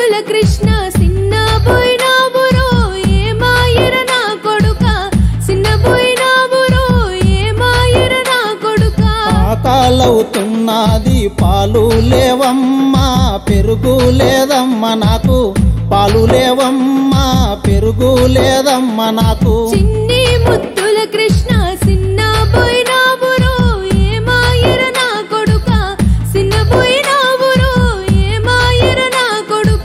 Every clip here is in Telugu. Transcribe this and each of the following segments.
ముద్దుల కృష్ణ చిన్న పోయినావురో ఏ మాయర నా కొడుక చిన్న పోయినావురో ఏ మాయర నా కొడుక ఆకాలవుతున్నది పాలు లేవమ్మా పెరుగు లేదమ్మా నాకు పాలు లేవమ్మా పెరుగు లేదమ్మా నాకు చిన్ని ముద్దుల కృష్ణ చిన్న పోయినావురో ఏ మాయర నా కొడుక చిన్న పోయినావురో ఏ మాయర నా కొడుక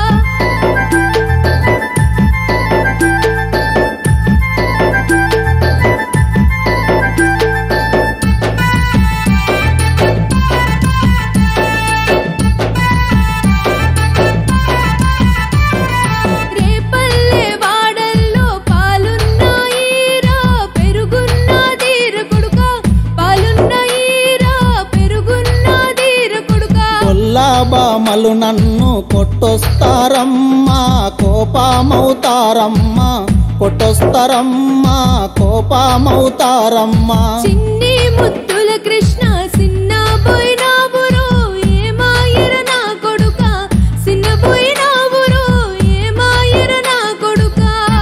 రేపల్లె వాడల్లో పాలున్నాయిరా పెరుగున్నదీర కొడుక పాలున్నాయిరా పెరుగున్నదీర కొడుక కొల్లాబామలు నన్ను కొట్టొస్తారమ్మా కోపమవుతారమ్మా కొట్టొస్తారమ్మా కోపమవుతారమ్మా చిన్ని ముద్దుల కృష్ణ చిన్న పోయినావురో ఏ మాయర నా కొడుక చిన్న పోయినావురో ఏ మాయర నా కొడుక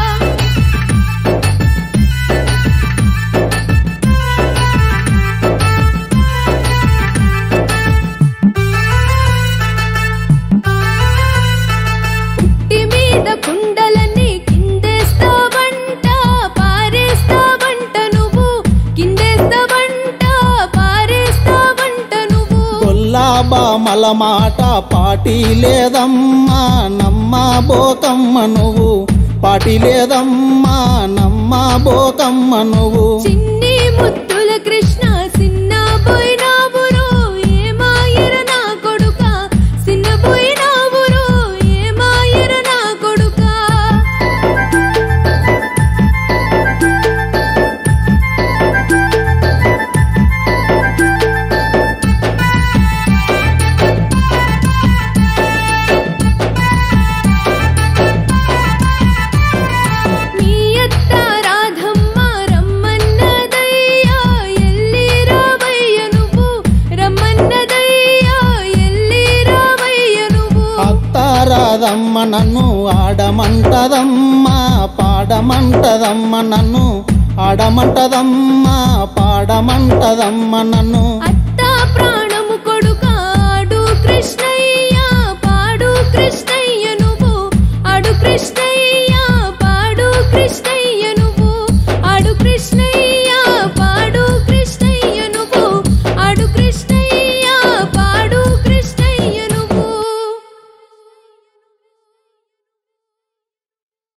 పుట్టి మీద కుండలన్నీ కిందేస్తావంట పారేస్తావంట నువ్వు కిందేస్తావంట పారేస్తావంట నువ్వు కొల్లాబామల మాట పాటి లేదమ్మా నమ్మబోకమ్మ నువ్వు పాటి లేదమ్మా నమ్మబోకమ్మ నువ్వు చిన్ని ముద్దుల కృష్ణ చిన్న పోయినావురో ఏ మాయర నా కొడుక చిన్న పోయినావురో ఏ మాయర నా కొడుక మీ అత్త రాధమ్మ రమ్మన్నదయ్యా ఎల్లి రావయ్య నువ్వు రమ్మన్నదయ్యా ఎల్లి రావయ్య నువ్వు అత్తారాదమ్మ నన్ను ఆడమంటదమ్మా పాడమంటదమ్మ నన్ను ఆడమంటదమ్మా పాడమంటదమ్మ నన్ను అత్త ప్రాణము కొడుకాడు కృష్ణయ్య